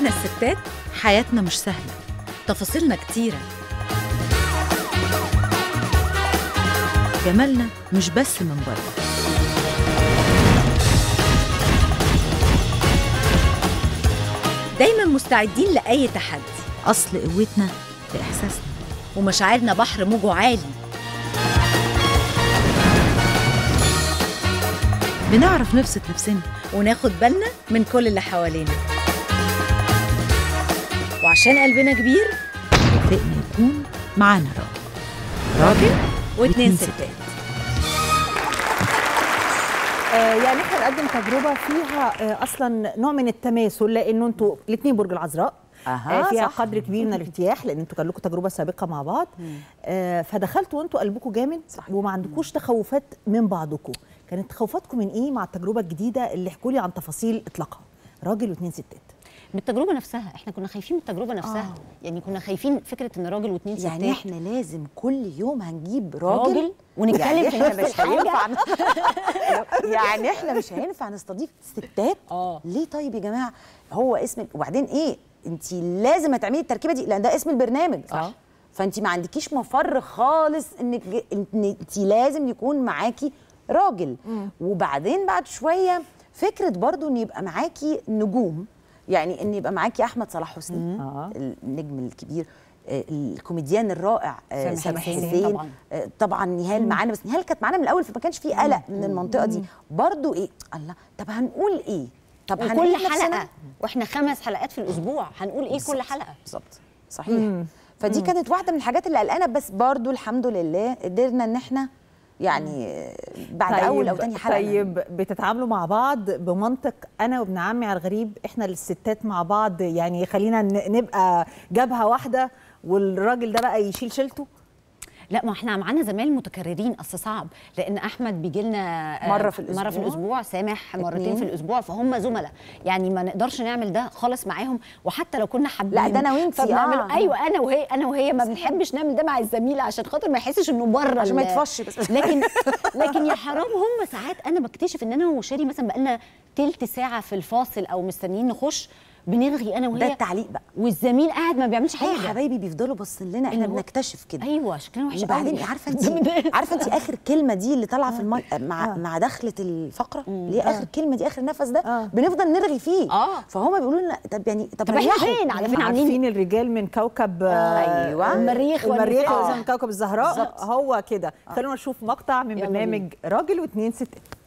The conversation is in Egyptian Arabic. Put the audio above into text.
احنا الستات حياتنا مش سهلة تفاصيلنا كتيرة جمالنا مش بس من بره دايما مستعدين لأي تحدي أصل قوتنا في إحساسنا ومشاعرنا بحر موجه عالي بنعرف نبسط نفسنا وناخد بالنا من كل اللي حوالينا وعشان قلبنا كبير وفقنا يكون معانا راجل راجل واتنين ستات آه، يعني احنا نقدم تجربه فيها آه، اصلا نوع من التماثل لانه انتوا الاثنين برج العذراء أها، آه، فيها صح. قدر كبير من الارتياح لان انتوا كان لكم تجربه سابقه مع بعض آه، فدخلتوا وانتوا قلبكم جامد وما عندكوش تخوفات من بعضكم كانت تخوفاتكم من ايه مع التجربه الجديده اللي احكوا لي عن تفاصيل اطلاقها راجل واثنين ستات من التجربه نفسها احنا كنا خايفين من التجربه نفسها آه. يعني كنا خايفين فكره ان راجل واثنين ستات يعني احنا لازم كل يوم هنجيب راجل, راجل ونتكلم يعني في احنا نفس مش الحاجة. هينفع يعني احنا مش هينفع نستضيف ستات آه. ليه طيب يا جماعه هو اسم وبعدين ايه انت لازم هتعملي التركيبه دي لان ده اسم البرنامج صح. فانت ما عندكيش مفر خالص انك ان انت لازم يكون معاكي راجل وبعدين بعد شويه فكره برضو ان يبقى معاكي نجوم يعني ان يبقى معاكي احمد صلاح حسني آه. النجم الكبير آه، الكوميديان الرائع آه، سامح سامح حسين حسين طبعاً. آه، طبعا نهال معانا بس نهال كانت معانا من الاول فما كانش في قلق من المنطقه دي برضو ايه الله طب هنقول ايه طب وكل هنعيد نفسنا؟ حلقه واحنا خمس حلقات في الاسبوع هنقول ايه كل حلقه بالظبط صحيح فدي كانت واحده من الحاجات اللي قلقانه بس برضو الحمد لله قدرنا ان احنا يعني آه، بعد طيب اول او تاني حلقه طيب بتتعاملوا مع بعض بمنطق انا وابن عمي على الغريب احنا الستات مع بعض يعني خلينا ن- نبقى جبهه واحده والراجل ده بقى يشيل شيلته لا ما احنا معانا زمايل متكررين اصل صعب لان احمد بيجي لنا مرة في مره في الأسبوع. الاسبوع سامح مرتين اتنين. في الاسبوع فهم زملاء يعني ما نقدرش نعمل ده خالص معاهم وحتى لو كنا حابين لا، ده أنا وإنتي، فبنعمله آه. ايوه انا وهي انا وهي ما بنحبش نعمل ده مع الزميله عشان خاطر ما يحسش انه بره عشان ما ال- يطفش بس. لكن لكن يا حرام هم ساعات انا بكتشف ان انا وشاري مثلا بقالنا تلت ساعه في الفاصل او مستنيين نخش بنرغي انا وهي ده التعليق بقى والزميل قاعد ما بيعملش هي حاجه حبايبي بيفضلوا باصين لنا احنا إن هو- بنكتشف كده ايوه شكلنا وحش وبعدين قوي. عارفه انت عارفه انت اخر كلمه دي اللي طالعه في المي... مع آه. مع دخله الفقره اللي هي اخر كلمه دي اخر نفس ده آه. بنفضل نرغي فيه آه. فهم بيقولوا لنا طب يعني طب, طب إحنا ريحوا. فين؟ على فين عاملين عارفين الرجال من كوكب آه، أيوة. المريخ المريخ والنساء. من كوكب الزهراء بالظبط. هو كده خلونا نشوف مقطع من يلا برنامج راجل واثنين ستات